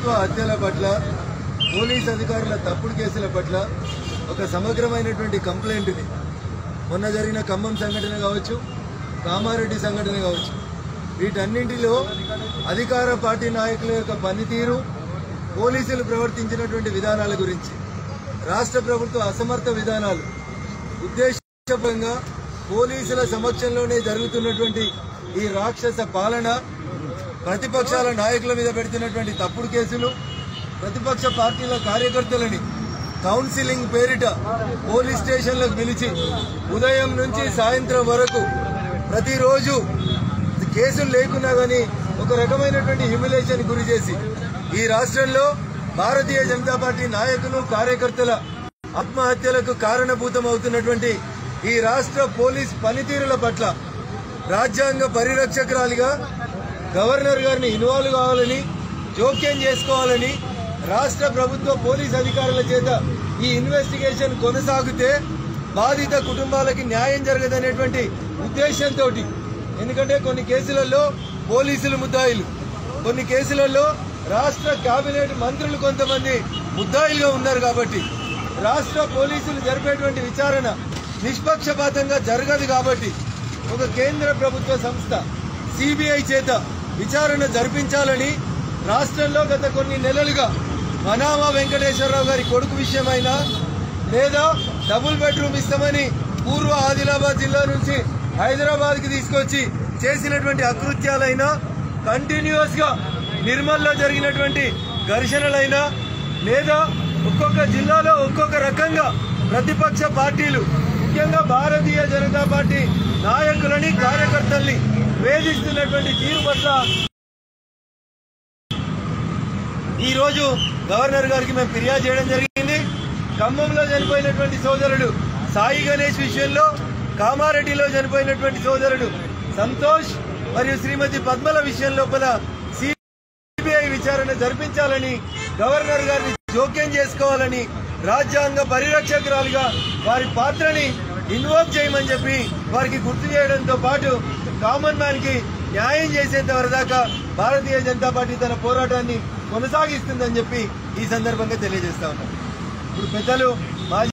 ప్రభుత్వ హత్యల పట్ల పోలీస్ అధికారుల తప్పుడు కేసుల పట్ల ఒక సమగ్రమైనటువంటి కంప్లైంట్ ఇది మొన్న జరిగిన ఖమ్మం సంఘటన కావచ్చు కామారెడ్డి సంఘటన కావచ్చు వీటన్నింటిలో అధికార పార్టీ నాయకుల యొక్క పనితీరు పోలీసులు ప్రవర్తించినటువంటి విధానాల గురించి రాష్ట్ర ప్రభుత్వ అసమర్థ విధానాలు ఉద్దేశపరంగా పోలీసుల సమక్షంలోనే జరుగుతున్నటువంటి ఈ రాక్షస పాలన ప్రతిపక్షాల నాయకుల మీద పెడుతున్నటువంటి తప్పుడు కేసులు ప్రతిపక్ష పార్టీల కార్యకర్తలని కౌన్సిలింగ్ పేరిట పోలీస్ స్టేషన్లకు పిలిచి ఉదయం నుంచి సాయంత్రం వరకు ప్రతిరోజు కేసులు లేకున్నా గానీ ఒక రకమైనటువంటి హ్యూమిలేషన్ గురి చేసి ఈ రాష్ట్రంలో భారతీయ జనతా పార్టీ నాయకులు కార్యకర్తల ఆత్మహత్యలకు కారణభూతం అవుతున్నటువంటి ఈ రాష్ట్ర పోలీస్ పనితీరుల పట్ల రాజ్యాంగ పరిరక్షకురాలిగా గవర్నర్ గారిని ఇన్వాల్వ్ కావాలని జోక్యం చేసుకోవాలని రాష్ట్ర ప్రభుత్వ పోలీస్ అధికారుల చేత ఈ ఇన్వెస్టిగేషన్ కొనసాగితే బాధిత కుటుంబాలకి న్యాయం జరగదనేటువంటి ఉద్దేశంతో ఎందుకంటే కొన్ని కేసులలో పోలీసులు ముద్దాయిలు కొన్ని కేసులలో రాష్ట్ర కేబినెట్ మంత్రులు కొంతమంది ముద్దాయిలుగా ఉన్నారు కాబట్టి రాష్ట్ర పోలీసులు జరిపేటువంటి విచారణ నిష్పక్షపాతంగా జరగదు కాబట్టి ఒక కేంద్ర ప్రభుత్వ సంస్థ సిబిఐ చేత విచారణ జరిపించాలని రాష్ట్రంలో గత కొన్ని నెలలుగా మనామా వెంకటేశ్వరరావు గారి కొడుకు విషయమైనా లేదా డబుల్ బెడ్రూమ్ ఇస్తామని పూర్వ ఆదిలాబాద్ జిల్లా నుంచి హైదరాబాద్ కి తీసుకొచ్చి చేసినటువంటి అకృత్యాలైనా కంటిన్యూస్ గా నిర్మల్లో జరిగినటువంటి ఘర్షణలైనా లేదా ఒక్కొక్క జిల్లాలో ఒక్కొక్క రకంగా ప్రతిపక్ష పార్టీలు ముఖ్యంగా భారతీయ జనతా పార్టీ నాయకులని కార్యకర్తల్ని వేధిస్తున్నటువంటి తీరు పట్ల ఈ రోజు గవర్నర్ గారికి మేము ఫిర్యాదు చేయడం జరిగింది ఖమ్మంలో చనిపోయినటువంటి సోదరుడు సాయి గణేష్ విషయంలో కామారెడ్డిలో చనిపోయినటువంటి సోదరుడు సంతోష్ మరియు శ్రీమతి పద్మల విషయం లోపల సిబిఐ విచారణ జరిపించాలని గవర్నర్ గారిని జోక్యం చేసుకోవాలని రాజ్యాంగ పరిరక్షకురాలుగా వారి పాత్రని ఇన్వాల్వ్ చేయమని చెప్పి వారికి గుర్తు చేయడంతో పాటు కామన్ మ్యాన్ కి న్యాయం చేసేంత వరదాకా భారతీయ జనతా పార్టీ తన పోరాటాన్ని కొనసాగిస్తుందని చెప్పి ఈ సందర్భంగా తెలియజేస్తా ఉన్నాం ఇప్పుడు పెద్దలు మాజీ